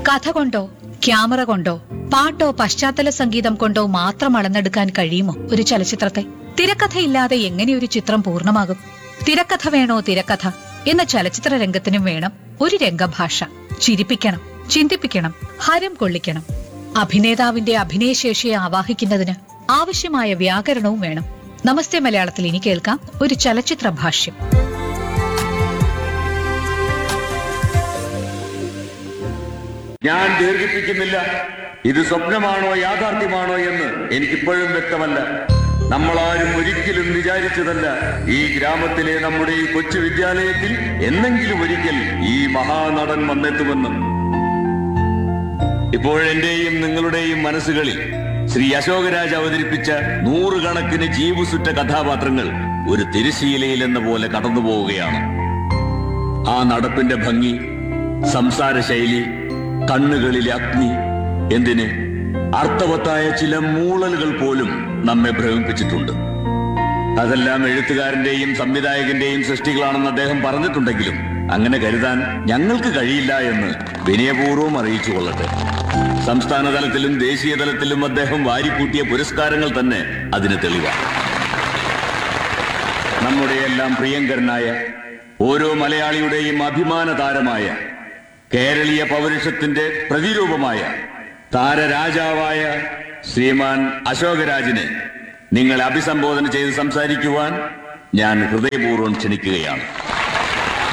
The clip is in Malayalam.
കഥ കൊണ്ടോ ക്യാമറ കൊണ്ടോ പാട്ടോ പശ്ചാത്തല സംഗീതം കൊണ്ടോ മാത്രം അളന്നെടുക്കാൻ കഴിയുമോ ഒരു ചലച്ചിത്രത്തെ തിരക്കഥയില്ലാതെ എങ്ങനെ ഒരു ചിത്രം പൂർണ്ണമാകും തിരക്കഥ വേണോ തിരക്കഥ എന്ന ചലച്ചിത്ര രംഗത്തിനും വേണം ഒരു രംഗഭാഷ ചിരിപ്പിക്കണം ചിന്തിപ്പിക്കണം ഹരം കൊള്ളിക്കണം അഭിനേതാവിന്റെ അഭിനയശേഷിയെ ആവാഹിക്കുന്നതിന് ആവശ്യമായ വ്യാകരണവും വേണം നമസ്തേ മലയാളത്തിൽ ഇനി കേൾക്കാം ഒരു ചലച്ചിത്ര ഭാഷ്യം ഞാൻ ദീർഘിപ്പിക്കുന്നില്ല ഇത് സ്വപ്നമാണോ യാഥാർത്ഥ്യമാണോ എന്ന് എനിക്കിപ്പോഴും വ്യക്തമല്ല നമ്മളാരും ഒരിക്കലും വിചാരിച്ചതല്ല ഈ ഗ്രാമത്തിലെ നമ്മുടെ ഈ കൊച്ചു വിദ്യാലയത്തിൽ എന്നെങ്കിലും ഒരിക്കൽ ഈ മഹാനടൻ വന്നെത്തുമെന്ന് ഇപ്പോഴെന്റെയും നിങ്ങളുടെയും മനസ്സുകളിൽ ശ്രീ അശോകരാജ് അവതരിപ്പിച്ച നൂറുകണക്കിന് ജീവുസുറ്റ കഥാപാത്രങ്ങൾ ഒരു തിരശീലയിൽ എന്ന പോലെ കടന്നു പോവുകയാണ് ആ നടപ്പിന്റെ ഭംഗി സംസാര ശൈലി കണ്ണുകളിലെ അഗ്നി എന്തിന് അർത്ഥവത്തായ ചില മൂളലുകൾ പോലും നമ്മെ ഭ്രമിപ്പിച്ചിട്ടുണ്ട് അതെല്ലാം എഴുത്തുകാരന്റെയും സംവിധായകന്റെയും സൃഷ്ടികളാണെന്ന് അദ്ദേഹം പറഞ്ഞിട്ടുണ്ടെങ്കിലും അങ്ങനെ കരുതാൻ ഞങ്ങൾക്ക് കഴിയില്ല എന്ന് വിനയപൂർവ്വം അറിയിച്ചു കൊള്ളട്ടെ സംസ്ഥാന തലത്തിലും ദേശീയ തലത്തിലും അദ്ദേഹം വാരിക്കൂട്ടിയ പുരസ്കാരങ്ങൾ തന്നെ അതിന് തെളിവാണ് നമ്മുടെയെല്ലാം പ്രിയങ്കരനായ ഓരോ മലയാളിയുടെയും അഭിമാന താരമായ കേരളീയ പൗരുഷത്തിന്റെ പ്രതിരൂപമായ താരരാജാവായ ശ്രീമാൻ അശോകരാജിനെ നിങ്ങളെ അഭിസംബോധന ചെയ്ത് സംസാരിക്കുവാൻ ഞാൻ ഹൃദയപൂർവ്വം ക്ഷണിക്കുകയാണ്